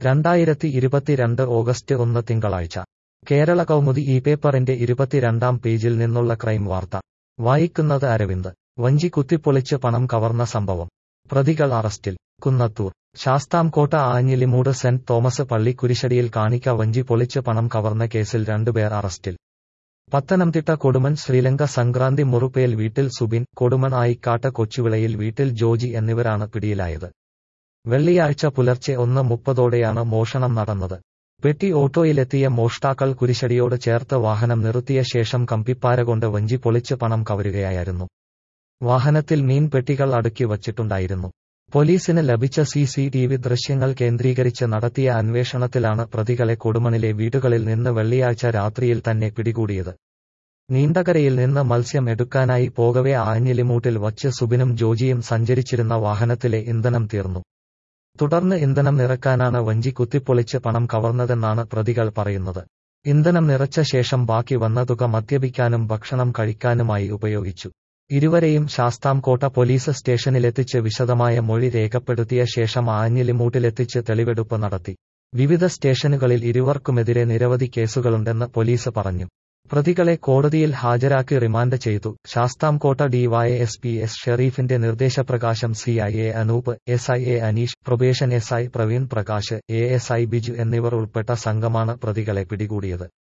രണ്ടായിരത്തി ഇരുപത്തിരണ്ട് ഓഗസ്റ്റ് ഒന്ന് തിങ്കളാഴ്ച കേരള കൗമുദി ഈ പേപ്പറിന്റെ ഇരുപത്തിരണ്ടാം പേജിൽ നിന്നുള്ള ക്രൈം വാർത്ത വായിക്കുന്നത് അരവിന്ദ് വഞ്ചി കുത്തിപ്പൊളിച്ച് പണം കവർന്ന സംഭവം പ്രതികൾ അറസ്റ്റിൽ കുന്നത്തൂർ ശാസ്താംകോട്ട ആഞ്ഞിലിമൂട് സെന്റ് തോമസ് പള്ളി കുരിശടിയിൽ കാണിക്ക വഞ്ചി പൊളിച്ച് പണം കവർന്ന കേസിൽ രണ്ടുപേർ അറസ്റ്റിൽ പത്തനംതിട്ട കൊടുമൺ ശ്രീലങ്ക സംക്രാന്തി മുറുപ്പേൽ വീട്ടിൽ സുബിൻ കൊടുമൺ ആയിക്കാട്ട് കൊച്ചുവിളയിൽ വീട്ടിൽ ജോജി എന്നിവരാണ് പിടിയിലായത് വെള്ളിയാഴ്ച പുലർച്ചെ ഒന്ന് മുപ്പതോടെയാണ് മോഷണം നടന്നത് പെട്ടി ഓട്ടോയിലെത്തിയ മോഷ്ടാക്കൾ കുരിശടിയോട് ചേർത്ത് വാഹനം നിർത്തിയ ശേഷം കമ്പിപ്പാര കൊണ്ട് വഞ്ചി പൊളിച്ച് പണം കവരുകയായിരുന്നു വാഹനത്തിൽ മീൻ പെട്ടികൾ അടുക്കി വച്ചിട്ടുണ്ടായിരുന്നു പോലീസിന് ലഭിച്ച സി സി ടി വി ദൃശ്യങ്ങൾ കേന്ദ്രീകരിച്ച് നടത്തിയ അന്വേഷണത്തിലാണ് പ്രതികളെ കൊടുമണിലെ വീടുകളിൽ നിന്ന് വെള്ളിയാഴ്ച രാത്രിയിൽ തന്നെ പിടികൂടിയത് നീണ്ടകരയിൽ നിന്ന് മത്സ്യം എടുക്കാനായി പോകവെ ആഞ്ഞിലിമൂട്ടിൽ വച്ച് സുബിനും ജോജിയും സഞ്ചരിച്ചിരുന്ന വാഹനത്തിലെ ഇന്ധനം തീർന്നു തുടർന്ന് ഇന്ധനം നിറക്കാനാണ് വഞ്ചി കുത്തിപ്പൊളിച്ച് പണം കവർന്നതെന്നാണ് പ്രതികൾ പറയുന്നത് ഇന്ധനം നിറച്ച ശേഷം ബാക്കി വന്ന തുക മദ്യപിക്കാനും ഭക്ഷണം കഴിക്കാനുമായി ഉപയോഗിച്ചു ഇരുവരെയും ശാസ്താംകോട്ട പോലീസ് സ്റ്റേഷനിലെത്തിച്ച് വിശദമായ മൊഴി രേഖപ്പെടുത്തിയ ശേഷം ആഞ്ഞിലിമൂട്ടിലെത്തിച്ച് തെളിവെടുപ്പ് നടത്തി വിവിധ സ്റ്റേഷനുകളിൽ ഇരുവർക്കുമെതിരെ നിരവധി കേസുകളുണ്ടെന്ന് പോലീസ് പറഞ്ഞു പ്രതികളെ കോടതിയിൽ ഹാജരാക്കി റിമാൻഡ് ചെയ്തു ശാസ്താംകോട്ട ഡിവൈഎസ്പി എസ് ഷെറീഫിന്റെ നിർദ്ദേശപ്രകാശം C I A Anoop S I A Aneesh probation S I Praveen Prakash A S I Biju എന്നിവർ ഉൾപ്പെട്ട സംഘമാണ് പ്രതികളെ പിടികൂടിയത്